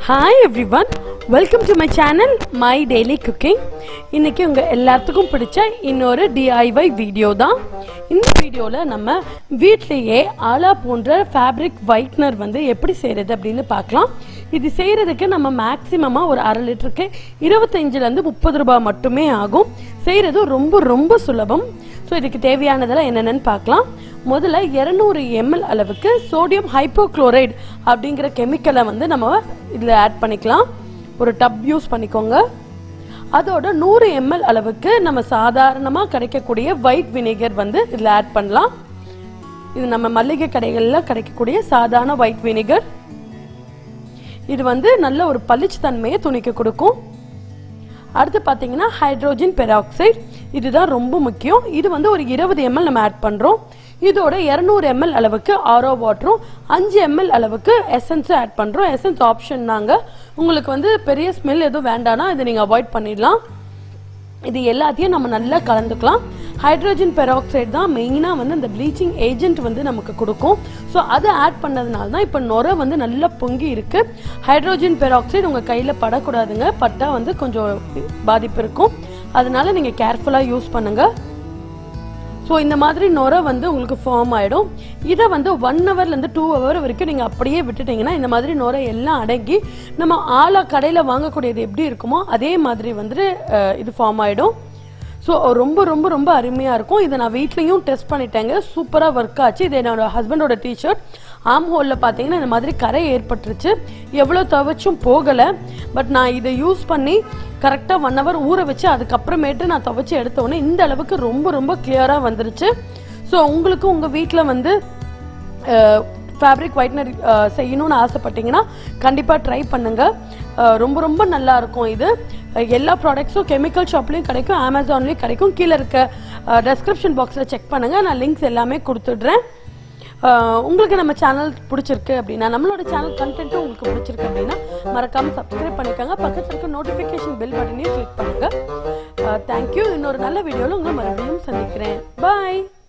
hi everyone welcome to my channel my daily cooking இன்றைக்கி உங்கள் எல்லாத்துக்கும் பிடிச்ச இன்னொரு டிஐஒய் வீடியோ தான் இந்த வீடியோவில் நம்ம வீட்லேயே ஆலா போன்ற ஃபேப்ரிக் ஒயிட்னர் வந்து எப்படி செய்கிறது அப்படின்னு பார்க்கலாம் இது செய்கிறதுக்கு நம்ம மேக்ஸிமமாக ஒரு அரை லிட்டருக்கு இருபத்தஞ்சிலேருந்து முப்பது ரூபாய் மட்டுமே ஆகும் செய்கிறது ரொம்ப ரொம்ப சுலபம் ஸோ இதுக்கு தேவையானதெல்லாம் என்னென்னு பார்க்கலாம் முதல்ல இரநூறு எம்எல் அளவுக்கு சோடியம் ஹைப்போக்ளோரைடு அப்படிங்கிற கெமிக்கலை வந்து நம்ம இதில் ஆட் பண்ணிக்கலாம் ஒரு டப் யூஸ் பண்ணிக்கோங்க அதோட நூறு எம்எல் அளவுக்கு நம்ம சாதாரணமாக கிடைக்கக்கூடிய ஒயிட் வினிகர் வந்து இதில் ஆட் பண்ணலாம் இது நம்ம மல்லிகை கடைகளில் கிடைக்கக்கூடிய சாதாரண ஒயிட் வினிகர் இது வந்து நல்ல ஒரு பளிச்சு தன்மையை துணிக்க கொடுக்கும் அடுத்து பார்த்தீங்கன்னா ஹைட்ரோஜன் பெராக்சைடு இதுதான் ரொம்ப முக்கியம் இது வந்து ஒரு இருபது எம்எல் நம்ம ஆட் பண்ணுறோம் இதோட இரநூறு எம்எல் அளவுக்கு ஆரோ வாட்டரும் அஞ்சு எம்எல் அளவுக்கு எசன்ஸும் ஆட் பண்ணுறோம் எசன்ஸ் ஆப்ஷன் நாங்கள் உங்களுக்கு வந்து பெரிய ஸ்மெல் எதுவும் வேண்டாம்னா இதை நீங்கள் அவாய்ட் பண்ணிடலாம் இது எல்லாத்தையும் நம்ம நல்லா கலந்துக்கலாம் ஹைட்ரோஜன் பெராக்சைடு தான் மெயினாக வந்து இந்த ப்ளீச்சிங் ஏஜென்ட் வந்து நமக்கு கொடுக்கும் ஸோ அதை ஆட் பண்ணதுனால தான் இப்போ நுர வந்து நல்லா பொங்கி இருக்கு ஹைட்ரோஜன் பெராக்சைடு உங்கள் கையில் படக்கூடாதுங்க பட்டால் வந்து கொஞ்சம் பாதிப்பு இருக்கும் அதனால நீங்கள் கேர்ஃபுல்லாக யூஸ் பண்ணுங்கள் ஸோ இந்த மாதிரி நுர வந்து உங்களுக்கு ஃபார்ம் ஆகிடும் இதை வந்து ஒன் ஹவர்லேருந்து டூ ஹவர் வரைக்கும் நீங்கள் அப்படியே விட்டுட்டீங்கன்னா இந்த மாதிரி நுர எல்லாம் அடங்கி நம்ம ஆளா கடையில் வாங்கக்கூடியது எப்படி இருக்குமோ அதே மாதிரி வந்துட்டு அஹ், இது ஃபார்ம் ஆகிடும் ஸோ ரொம்ப ரொம்ப ரொம்ப அருமையாக இருக்கும் இதை நான் வீட்லேயும் டெஸ்ட் பண்ணிட்டேங்க சூப்பராக ஒர்க் ஆச்சு இது என்னோட ஹஸ்பண்டோட டிஷர்ட் ஆம் ஹோலில் பார்த்தீங்கன்னா இந்த மாதிரி கரை ஏற்பட்டுருச்சு எவ்வளோ துவைச்சும் போகலை பட் நான் இதை யூஸ் பண்ணி கரெக்டாக ஒன் ஹவர் ஊற வச்சு அதுக்கப்புறமேட்டு நான் துவைச்சி எடுத்த உடனே இந்த அளவுக்கு ரொம்ப ரொம்ப கிளியராக வந்துருச்சு ஸோ உங்களுக்கு உங்கள் வீட்டில் வந்து ஃபேப்ரிக் ஒயிட்னர் செய்யணும்னு ஆசைப்பட்டீங்கன்னா கண்டிப்பாக ட்ரை பண்ணுங்கள் அஹ் ரொம்ப ரொம்ப நல்லா இருக்கும் இது அஹ் எல்லா ப்ராடக்ட்ஸும் கெமிக்கல் ஷாப்லேயும் கிடைக்கும் அமேசான்லேயும் கிடைக்கும் கீழே இருக்க டெஸ்கிரிப்ஷன் பாக்ஸில் செக் பண்ணுங்கள் நான் லிங்க்ஸ் எல்லாமே கொடுத்துட்றேன் அஹ் உங்களுக்கு நம்ம சேனல் பிடிச்சிருக்கு அப்படின்னா நம்மளோட சேனல் கண்டென்ட்டும் உங்களுக்கு பிடிச்சிருக்கு அப்படின்னா மறக்காமல் சப்ஸ்கிரைப் பண்ணிக்கோங்க பக்கத்தில் இருக்க நோட்டிஃபிகேஷன் பெல் பட்டனையும் கிளிக் பண்ணுங்கள் தேங்க்யூ இன்னொரு நல்ல வீடியோவில் உங்களை மறுபடியும் சந்திக்கிறேன் பாய்